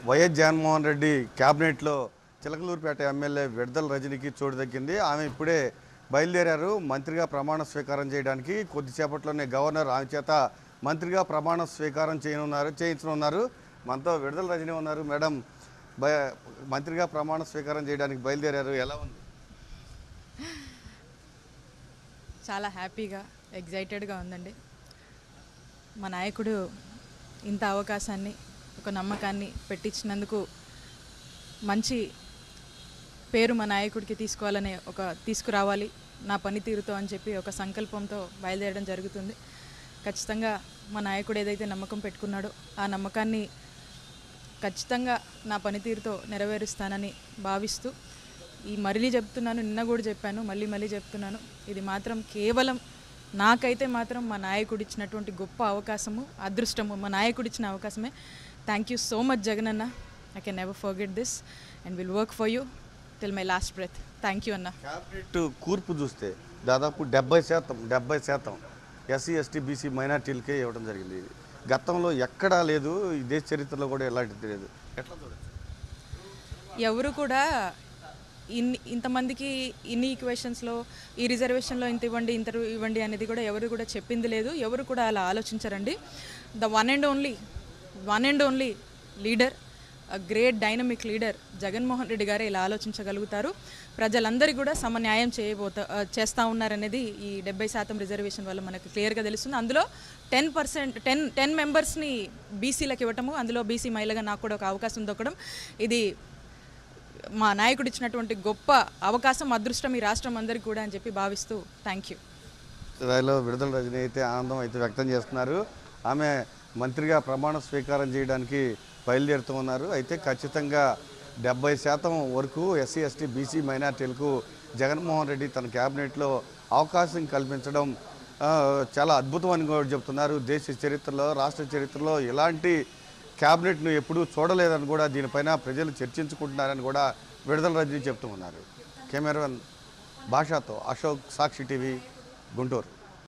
YS Jaganmohan Reddy క్యాబినెట్లో Chilakaluripet MLA విడదల రజనికి చోటు దక్కింది ఆమె ఇప్పుడే బయలుదేరారు మంత్రిగా ప్రమాణ స్వీకారం చేయడానికి కొద్దిసేపట్లోనే గవర్నర్ ఆమె చేత మంత్రిగా ప్రమాణ స్వీకారం చేయనున్నారు చేయించనున్నారు మనతో విడుదల రజని ఉన్నారు మేడం బయ మంత్రిగా ప్రమాణ స్వీకారం చేయడానికి బయలుదేరారు ఎలా ఉంది చాలా హ్యాపీగా ఎగ్జైటెడ్గా ఉందండి మా నాయకుడు ఇంత అవకాశాన్ని ఒక నమ్మకాన్ని పెట్టించినందుకు మంచి పేరు మా నాయకుడికి తీసుకోవాలనే ఒక తీసుకురావాలి నా పనితీరుతో అని చెప్పి ఒక సంకల్పంతో బయలుదేరడం జరుగుతుంది ఖచ్చితంగా మా నాయకుడు ఏదైతే నమ్మకం పెట్టుకున్నాడో ఆ నమ్మకాన్ని ఖచ్చితంగా నా పనితీరుతో నెరవేరుస్తానని భావిస్తూ ఈ మళ్ళీ చెప్తున్నాను నిన్న కూడా చెప్పాను మళ్ళీ మళ్ళీ చెప్తున్నాను ఇది మాత్రం కేవలం నాకైతే మాత్రం మా నాయకుడు ఇచ్చినటువంటి గొప్ప అవకాశము అదృష్టము మా నాయకుడు ఇచ్చిన అవకాశమే thank you so much Jagan అన్న I can never forget this and will work for you till my last breath thank you అన్న క్యాబినెట్ కూర్పు చూస్తే దాదాపు డెబ్బై శాతం డెబ్బై శాతం ఎస్సీ ఎస్టీ బీసీ మైనార్టీలకే ఇవ్వడం జరిగింది గతంలో ఎక్కడా లేదు ఈ దేశ చరిత్రలో కూడా ఎలాంటిది లేదు ఎట్లా చూడొచ్చు ఎవరు కూడా ఇన్ని ఇంతమందికి ఇన్ని ఈక్వేషన్స్లో ఈ రిజర్వేషన్లో ఇంత ఇవ్వండి ఇంత ఇవ్వండి అనేది కూడా ఎవరు కూడా చెప్పింది లేదు ఎవరు కూడా అలా ఆలోచించరండి the one and only one and only leader great dynamic leader Jaganmohan Reddy గారే ఇలా ఆలోచించగలుగుతారు ప్రజలందరికీ కూడా సమన్యాయం చేయబోతా ఆ, చేస్తా ఉన్నారనేది ఈ డెబ్బై శాతం రిజర్వేషన్ వల్ల మనకు క్లియర్గా తెలుస్తుంది అందులో టెన్ పర్సెంట్ టెన్ టెన్ మెంబర్స్ని బీసీలకు ఇవ్వటము అందులో బీసీ మహిళగా నాకు కూడా ఒక అవకాశం దొక్కడం ఇది మా నాయకుడు ఇచ్చినటువంటి గొప్ప అవకాశం అదృష్టం ఈ రాష్ట్రం అందరికీ కూడా అని చెప్పి భావిస్తూ థ్యాంక్ యూ స్థాయిలో విడుదల రజని అయితే ఆనందం అయితే వ్యక్తం చేస్తున్నారు ఆమె మంత్రిగా ప్రమాణ స్వీకారం చేయడానికి బయలుదేరుతూ ఉన్నారు అయితే ఖచ్చితంగా డెబ్బై శాతం వరకు ఎస్సీ ఎస్టీ బీసీ మైనార్టీలకు జగన్మోహన్ రెడ్డి తన క్యాబినెట్లో అవకాశం కల్పించడం ఆ, చాలా అద్భుతం అని కూడా చెప్తున్నారు దేశ చరిత్రలో రాష్ట్ర చరిత్రలో ఇలాంటి క్యాబినెట్ను ఎప్పుడూ చూడలేదని కూడా దీనిపైన ప్రజలు చర్చించుకుంటున్నారని కూడా విడుదల రజని చెప్తూ ఉన్నారు కెమెరామెన్ భాషతో అశోక్ సాక్షి టీవీ గుంటూరు